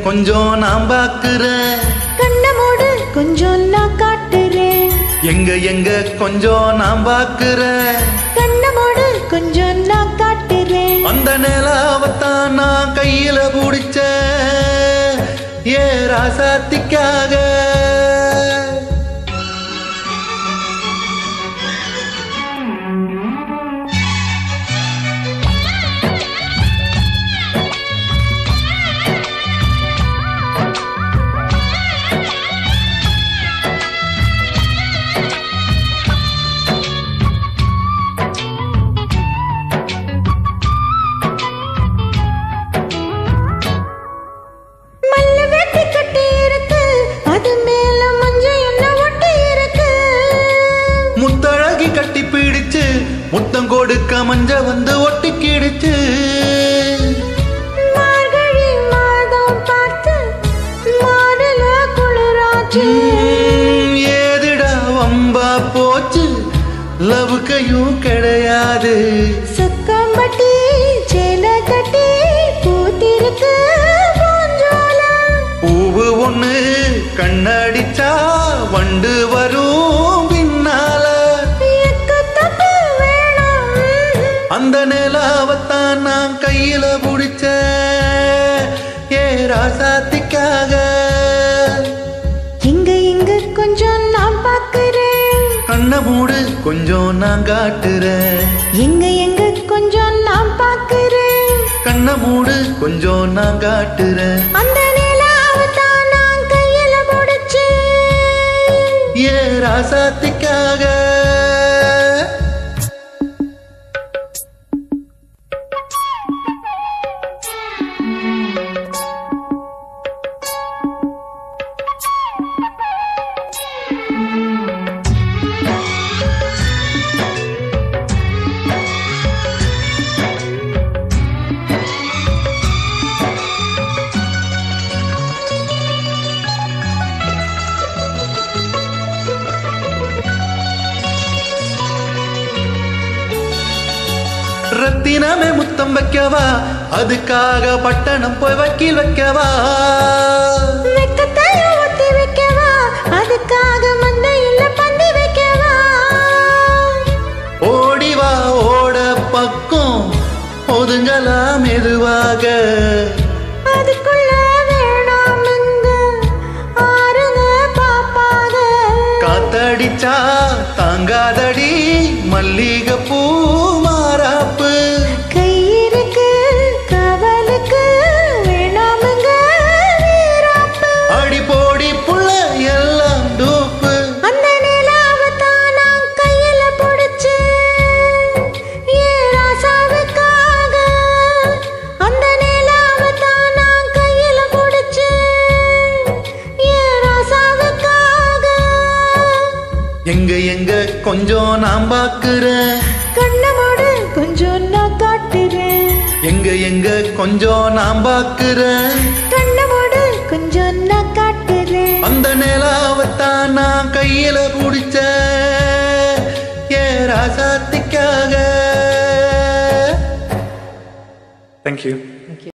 கொஞ்சம் நான் பாக்குறேன் கண்ண மூடு கொஞ்சம் நான் காட்டுறேன் எங்க எங்க கொஞ்சம் நான் பாக்குறேன் கண்ண மூடு கொஞ்சம் நான் காட்டுறேன் அந்த நிலாவத்தான் நான் கையில பிடிச்ச ஏ ராசாத்திக்காக மல்ல வெட்டி கட்டி இருக்கு அது மேல மஞ்சள் என்ன ஒட்டி இருக்கு முத்தழகி கட்டி பிடிச்சு முத்தம் கொடுக்க மஞ்ச வந்து ஒட்டிக்கிடுச்சு மார்கழி மாதம் பார்த்து மாடல குளிராச்சு உம், ஏதுடா வம்பா போச்சு லவுக்கையும் கிடையாது சுக்கம்பட்டி சேலை கட்டி பூத்திருக்கு பூஞ்சோலம் பூவு ஒண்ணு கண்ணடிச்சா வண்டு வரும் பின்னால எக்கு தப்பு வேணாம் அந்த நிலாவத்தான் நான் கையில பிடிச்ச ஏ ராசாத்திக்காக இங்க இங்க கொஞ்சம் நான் பார்க்கிறேன் கண்ண மூடு கொஞ்சம் நான் காட்டுறேன் எங்க எங்க கொஞ்சம் நான் பார்க்கிறேன் கண்ண மூடு கொஞ்சம் நான் காட்டுறேன் அந்த நிலாவை தான் நான் கையில முடிச்சு ஏ ராசாத்திக்காக ரத்தினமே முத்தம் வைக்கவா அதுக்காக பட்டணம் போய் வக்கீல் வைக்கவா வெக்கத்தையும் ஒத்தி வைக்கவா அதுக்காக மந்தையில் பந்தி வைக்கவா ஓடிவா ஓட பக்கம் ஒதுங்கலா மெதுவாக அதுக்குள்ள வேணாம் இங்க ஆறுங்க பாப்பாக காத்தடிச்சா தாங்காதடி மல்லிகை பூ மாறாப்பு கை இருக்கு காவலுக்கு வேணாமுங்க வீராப்பு அடி போடி புள்ள எல்லாம் டூப்பு அந்த நிலாவை தான் நான் கையில பிடிச்சு ஏன் ராசாவுக்காக அந்த நிலாவை தான் நான் கையில பிடிச்சு ஏன் ராசாவுக்காக எங்க எங்க கொஞ்சம் நான் பாக்குறேன் கண்ண மூடு கொஞ்சம் நான் காட்டுறேன் எங்க எங்க கொஞ்சம் நான் பாக்குறேன் கண்ண மூடு கொஞ்சம் நான் காட்டுறேன் அந்த நிலாவத்தான் நான் கையில பிடிச்ச ஏ ராசாத்திக்காக தேங்க்யூ